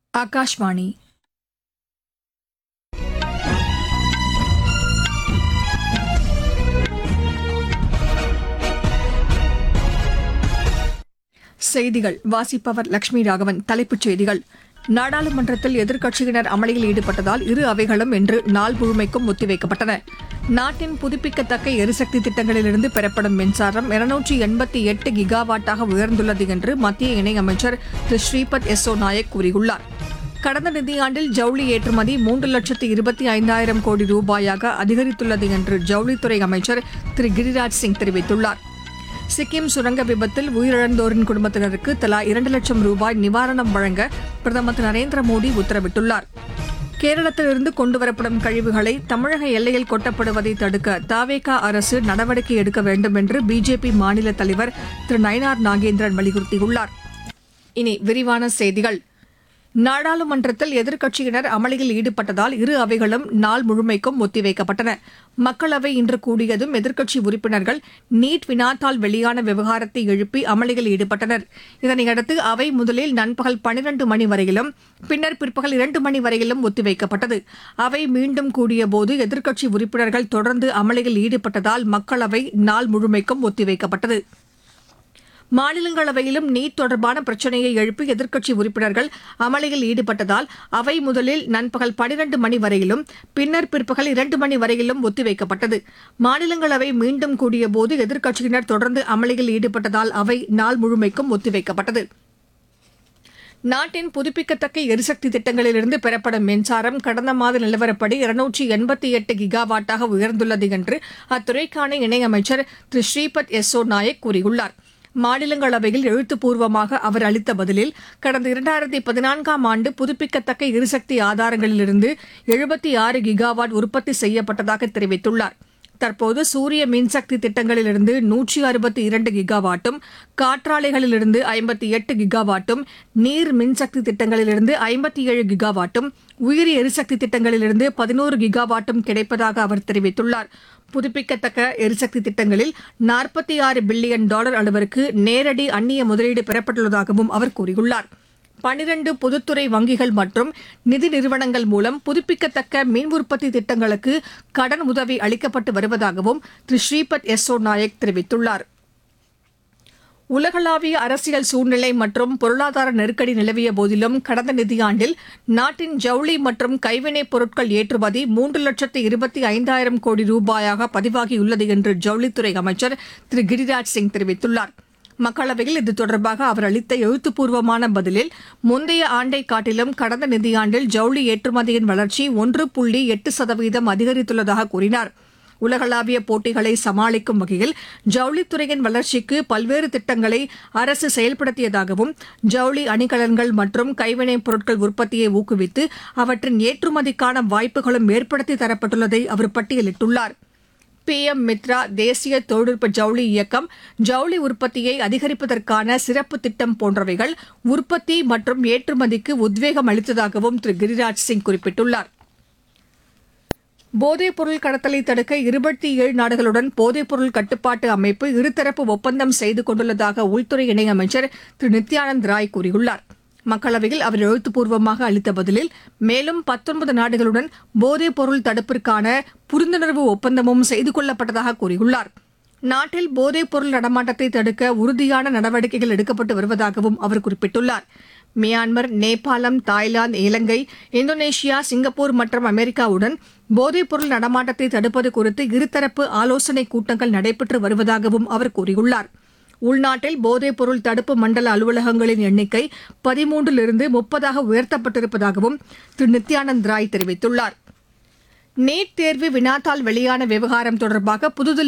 ఆకాశవాణి செய்திகள் வாசிப்பவர் லட்சுமி ராகவன் தலைப்புச் செய்திகள் நாடாளுமன்றத்தில் எதிர்க்கட்சியினர் அமளியில் ஈடுபட்டதால் இரு அவைகளும் இன்று நாள் முழுமைக்கும் ஒத்திவைக்கப்பட்டன நாட்டின் புதுப்பிக்கத்தக்க எரிசக்தி திட்டங்களிலிருந்து பெறப்படும் மின்சாரம் இருநூற்றி எண்பத்தி எட்டு கிகாவாட்டாக உயர்ந்துள்ளது என்று மத்திய இணையமைச்சர் திரு ஸ்ரீபத் எஸ்ஸோ நாயக் கூறியுள்ளார் கடந்த நிதியாண்டில் ஜவுளி ஏற்றுமதி மூன்று லட்சத்து இருபத்தி ஐந்தாயிரம் கோடி ரூபாயாக அதிகரித்துள்ளது என்று ஜவுளித்துறை அமைச்சர் திரு கிரிராஜ் சிங் தெரிவித்துள்ளார் சிக்கிம் சுரங்க விபத்தில் உயிரிழந்தோரின் குடும்பத்தினருக்கு தலா இரண்டு லட்சம் ரூபாய் நிவாரணம் வழங்க பிரதமர் திரு நரேந்திர மோடி உத்தரவிட்டுள்ளார் கேரளத்திலிருந்து கொண்டுவரப்படும் கழிவுகளை தமிழக எல்லையில் கொட்டப்படுவதை தடுக்க தாவேகா அரசு நடவடிக்கை எடுக்க வேண்டும் என்று பிஜேபி மாநில தலைவர் திரு நயனார் நாகேந்திரன் வலியுறுத்தியுள்ளார் இனி விரிவான செய்திகள் நாடாளுமன்றத்தில் எதிர்க்கட்சியினர் அமளியில் ஈடுபட்டதால் இரு அவைகளும் நாள் முழுமைக்கும் ஒத்திவைக்கப்பட்டன மக்களவை இன்று கூடியதும் எதிர்க்கட்சி உறுப்பினர்கள் நீட் வினாத்தால் வெளியான விவகாரத்தை எழுப்பி அமளியில் ஈடுபட்டனர் இதனையடுத்து அவை முதலில் நண்பகல் பனிரண்டு மணி வரையிலும் பின்னர் பிற்பகல் இரண்டு மணி வரையிலும் ஒத்திவைக்கப்பட்டது அவை மீண்டும் கூடியபோது எதிர்க்கட்சி உறுப்பினர்கள் தொடர்ந்து அமளியில் ஈடுபட்டதால் மக்களவை நாள் முழுமைக்கும் ஒத்திவைக்கப்பட்டது மாநிலங்களவையிலும் நீட் தொடர்பான பிரச்சினையை எழுப்பி எதிர்க்கட்சி உறுப்பினர்கள் அமளியில் ஈடுபட்டதால் அவை முதலில் நண்பகல் பனிரண்டு மணி வரையிலும் பின்னர் பிற்பகல் இரண்டு மணி வரையிலும் ஒத்திவைக்கப்பட்டது மாநிலங்களவை மீண்டும் கூடியபோது எதிர்க்கட்சியினர் தொடர்ந்து அமளியில் ஈடுபட்டதால் அவை நாள் முழுமைக்கும் ஒத்திவைக்கப்பட்டது நாட்டின் புதுப்பிக்கத்தக்க எரிசக்தி திட்டங்களிலிருந்து பெறப்படும் மின்சாரம் கடந்த மாத நிலவரப்படி இருநூற்றி எண்பத்தி எட்டு கிகாவாட்டாக உயர்ந்துள்ளது என்று அத்துறைக்கான இணையமைச்சர் திரு ஸ்ரீபத் எஸ்ஸோ நாயக் கூறியுள்ளார் மாநிலங்களவையில் எழுத்துப்பூர்வமாக அவர் அளித்த பதிலில் கடந்த இரண்டாயிரத்தி பதினான்காம் ஆண்டு புதுப்பிக்கத்தக்க எரிசக்தி ஆதாரங்களிலிருந்து எழுபத்தி ஆறு கிகாவாட் உற்பத்தி செய்யப்பட்டதாக தெரிவித்துள்ளார் தற்போது சூரிய மின்சக்தி திட்டங்களிலிருந்து நூற்றி அறுபத்தி இரண்டு கிகாவாட்டும் காற்றாலைகளிலிருந்து ஐம்பத்தி எட்டு கிகாவாட்டும் நீர் மின்சக்தி திட்டங்களிலிருந்து ஐம்பத்தி ஏழு கிகாவாட்டும் உயிரி எரிசக்தி திட்டங்களிலிருந்து பதினோரு கிகாவாட்டும் கிடைப்பதாக அவர் தெரிவித்துள்ளார் புதுப்பிக்கத்தக்க எரிசக்தி திட்டங்களில் நாற்பத்தி ஆறு பில்லியன் டாலர் அளவிற்கு நேரடி அந்நிய முதலீடு பெறப்பட்டுள்ளதாகவும் அவர் கூறியுள்ளார் பனிரண்டு பொதுத்துறை வங்கிகள் மற்றும் நிதி நிறுவனங்கள் மூலம் புதுப்பிக்கத்தக்க மின் உற்பத்தி திட்டங்களுக்கு கடன் உதவி அளிக்கப்பட்டு வருவதாகவும் திரு ஸ்ரீபத் எஸ்ஸோ நாயக் தெரிவித்துள்ளார் உலகளாவிய அரசியல் சூழ்நிலை மற்றும் பொருளாதார நெருக்கடி நிலவிய போதிலும் கடந்த நிதியாண்டில் நாட்டின் ஜவுளி மற்றும் கைவினைப் பொருட்கள் ஏற்றுமதி மூன்று லட்சத்து இருபத்தி ஐந்தாயிரம் கோடி ரூபாயாக பதிவாகியுள்ளது என்று ஜவுளித்துறை அமைச்சர் திரு கிரிராஜ் சிங் தெரிவித்துள்ளார் மக்களவையில் இது தொடர்பாக அவர் அளித்த எழுத்துப்பூர்வமான பதிலில் முந்தைய ஆண்டை காட்டிலும் கடந்த நிதியாண்டில் ஜவுளி ஏற்றுமதியின் வளர்ச்சி ஒன்று புள்ளி எட்டு சதவீதம் அதிகரித்துள்ளதாக கூறினார் உலகளாவிய போட்டிகளை சமாளிக்கும் வகையில் ஜவுளித்துறையின் வளர்ச்சிக்கு பல்வேறு திட்டங்களை அரசு செயல்படுத்தியதாகவும் ஜவுளி அணிகலன்கள் மற்றும் கைவினைப் பொருட்கள் உற்பத்தியை ஊக்குவித்து அவற்றின் ஏற்றுமதிக்கான வாய்ப்புகளும் ஏற்படுத்தி தரப்பட்டுள்ளதை அவர் பட்டியலிட்டுள்ளார் பிஎம் மித்ரா தேசிய தொழில்நுட்ப ஜவுளி இயக்கம் ஜவுளி உற்பத்தியை அதிகரிப்பதற்கான சிறப்பு திட்டம் போன்றவைகள் உற்பத்தி மற்றும் ஏற்றுமதிக்கு உத்வேகம் அளித்ததாகவும் திரு கிரிராஜ் சிங் குறிப்பிட்டுள்ளார் போதைப் பொருள் கடத்தலை தடுக்க இருபத்தி ஏழு நாடுகளுடன் போதைப் பொருள் கட்டுப்பாட்டு அமைப்பு இருதரப்பு ஒப்பந்தம் செய்து கொண்டுள்ளதாக உள்துறை இணையமைச்சர் திரு நித்யானந்த் ராய் கூறியுள்ளார் மக்களவையில் அவர் எழுத்துப்பூர்வமாக அளித்த பதிலில் மேலும் பத்தொன்பது நாடுகளுடன் போதைப் பொருள் தடுப்பிற்கான புரிந்துணர்வு ஒப்பந்தமும் செய்து கொள்ளப்பட்டதாக கூறியுள்ளார் நாட்டில் போதைப் பொருள் நடமாட்டத்தை தடுக்க உறுதியான நடவடிக்கைகள் எடுக்கப்பட்டு வருவதாகவும் அவர் குறிப்பிட்டுள்ளார் மியான்மர் நேபாளம் தாய்லாந்து இலங்கை இந்தோனேஷியா சிங்கப்பூர் மற்றும் அமெரிக்காவுடன் போதைப் பொருள் நடமாட்டத்தை தடுப்பது குறித்து இருதரப்பு ஆலோசனைக் கூட்டங்கள் நடைபெற்று வருவதாகவும் அவர் கூறியுள்ளார் உள்நாட்டில் போதைப் பொருள் தடுப்பு மண்டல அலுவலகங்களின் எண்ணிக்கை பதிமூன்றிலிருந்து முப்பதாக உயர்த்தப்பட்டிருப்பதாகவும் திரு நித்யானந்த் ராய் தெரிவித்துள்ளார் நீட் தேர்வு வினாத்தால் வெளியான விவகாரம் தொடர்பாக புதுதில்லி